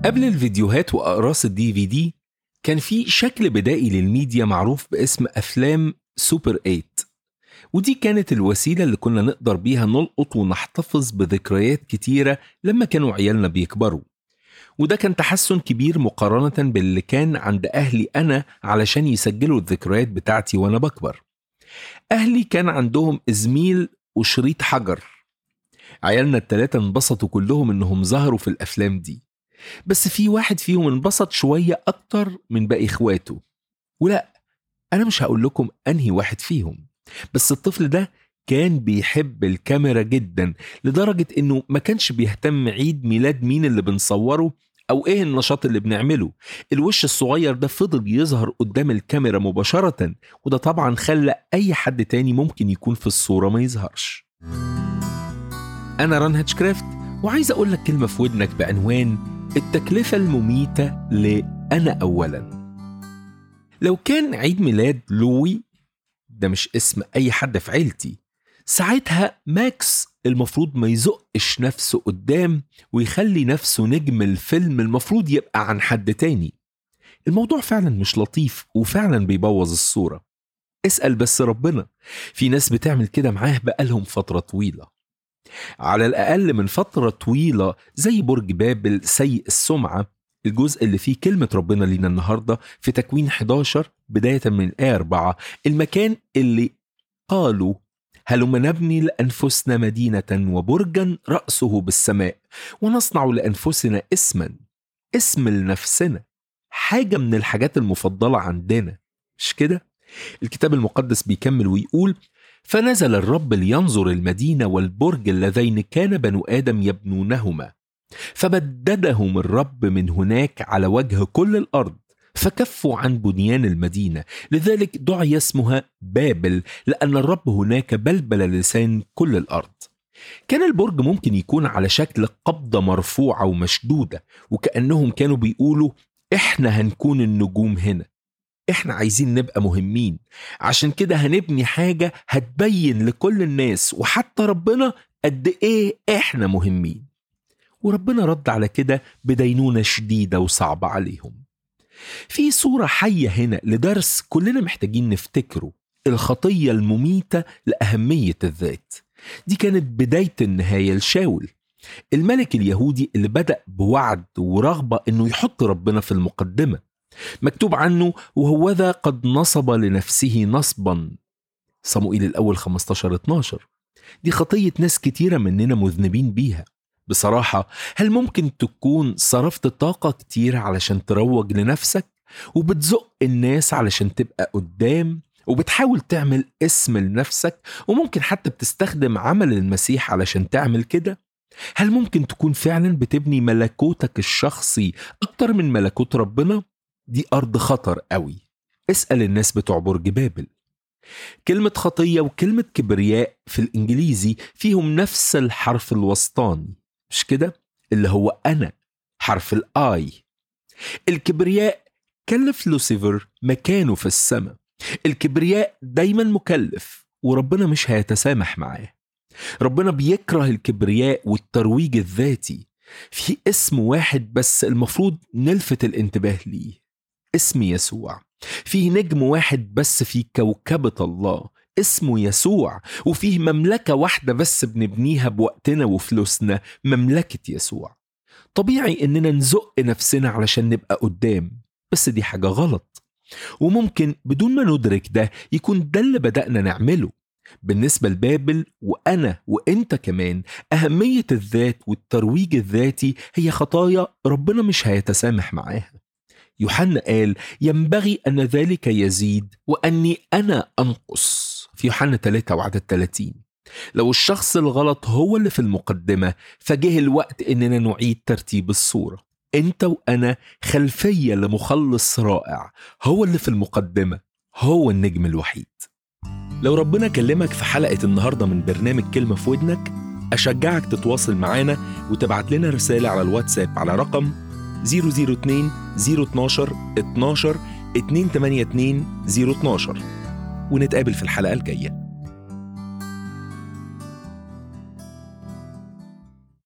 قبل الفيديوهات وأقراص الدي في دي كان في شكل بدائي للميديا معروف باسم أفلام سوبر 8 ودي كانت الوسيلة اللي كنا نقدر بيها نلقط ونحتفظ بذكريات كتيرة لما كانوا عيالنا بيكبروا وده كان تحسن كبير مقارنة باللي كان عند أهلي أنا علشان يسجلوا الذكريات بتاعتي وأنا بكبر أهلي كان عندهم إزميل وشريط حجر عيالنا التلاتة انبسطوا كلهم إنهم ظهروا في الأفلام دي بس في واحد فيهم انبسط شوية أكتر من باقي إخواته ولا أنا مش هقول لكم أنهي واحد فيهم بس الطفل ده كان بيحب الكاميرا جدا لدرجة إنه ما كانش بيهتم عيد ميلاد مين اللي بنصوره أو إيه النشاط اللي بنعمله الوش الصغير ده فضل يظهر قدام الكاميرا مباشرة وده طبعا خلى أي حد تاني ممكن يكون في الصورة ما يظهرش أنا ران هاتشكرافت وعايز أقول لك كلمة في ودنك بعنوان التكلفة المميتة لأنا أولا لو كان عيد ميلاد لوي ده مش اسم أي حد في عيلتي ساعتها ماكس المفروض ما يزقش نفسه قدام ويخلي نفسه نجم الفيلم المفروض يبقى عن حد تاني الموضوع فعلا مش لطيف وفعلا بيبوظ الصورة اسأل بس ربنا في ناس بتعمل كده معاه بقالهم فترة طويلة على الأقل من فترة طويلة زي برج بابل سيء السمعة الجزء اللي فيه كلمة ربنا لينا النهاردة في تكوين 11 بداية من آية 4 المكان اللي قالوا هلم نبني لأنفسنا مدينة وبرجا رأسه بالسماء ونصنع لأنفسنا اسما اسم لنفسنا حاجة من الحاجات المفضلة عندنا مش كده؟ الكتاب المقدس بيكمل ويقول فنزل الرب لينظر المدينة والبرج اللذين كان بنو آدم يبنونهما فبددهم الرب من هناك على وجه كل الأرض فكفوا عن بنيان المدينة لذلك دعي اسمها بابل لأن الرب هناك بلبل لسان كل الأرض كان البرج ممكن يكون على شكل قبضة مرفوعة ومشدودة وكأنهم كانوا بيقولوا إحنا هنكون النجوم هنا إحنا عايزين نبقى مهمين عشان كده هنبني حاجة هتبين لكل الناس وحتى ربنا قد إيه إحنا مهمين وربنا رد على كده بدينونة شديدة وصعبة عليهم في صورة حية هنا لدرس كلنا محتاجين نفتكره الخطية المميتة لأهمية الذات دي كانت بداية النهاية لشاول الملك اليهودي اللي بدأ بوعد ورغبة انه يحط ربنا في المقدمة مكتوب عنه وهوذا قد نصب لنفسه نصبا صموئيل الأول 15 12 دي خطية ناس كتيرة مننا مذنبين بيها بصراحة هل ممكن تكون صرفت طاقة كتير علشان تروج لنفسك وبتزق الناس علشان تبقى قدام وبتحاول تعمل اسم لنفسك وممكن حتى بتستخدم عمل المسيح علشان تعمل كده هل ممكن تكون فعلا بتبني ملكوتك الشخصي أكتر من ملكوت ربنا؟ دي أرض خطر قوي اسأل الناس بتوع برج بابل كلمة خطية وكلمة كبرياء في الإنجليزي فيهم نفس الحرف الوسطاني مش كده؟ اللي هو أنا حرف الآي الكبرياء كلف لوسيفر مكانه في السماء الكبرياء دايما مكلف وربنا مش هيتسامح معاه ربنا بيكره الكبرياء والترويج الذاتي في اسم واحد بس المفروض نلفت الانتباه ليه اسم يسوع فيه نجم واحد بس في كوكبة الله اسمه يسوع وفيه مملكة واحدة بس بنبنيها بوقتنا وفلوسنا مملكة يسوع طبيعي اننا نزق نفسنا علشان نبقى قدام بس دي حاجة غلط وممكن بدون ما ندرك ده يكون ده اللي بدأنا نعمله بالنسبة لبابل وأنا وإنت كمان أهمية الذات والترويج الذاتي هي خطايا ربنا مش هيتسامح معاها يوحنا قال ينبغي أن ذلك يزيد وأني أنا أنقص في يوحنا 3 وعدد 30 لو الشخص الغلط هو اللي في المقدمة فجه الوقت إننا نعيد ترتيب الصورة أنت وأنا خلفية لمخلص رائع هو اللي في المقدمة هو النجم الوحيد لو ربنا كلمك في حلقة النهاردة من برنامج كلمة في ودنك أشجعك تتواصل معانا وتبعت لنا رسالة على الواتساب على رقم 002 012 12 282 012 ونتقابل في الحلقة الجاية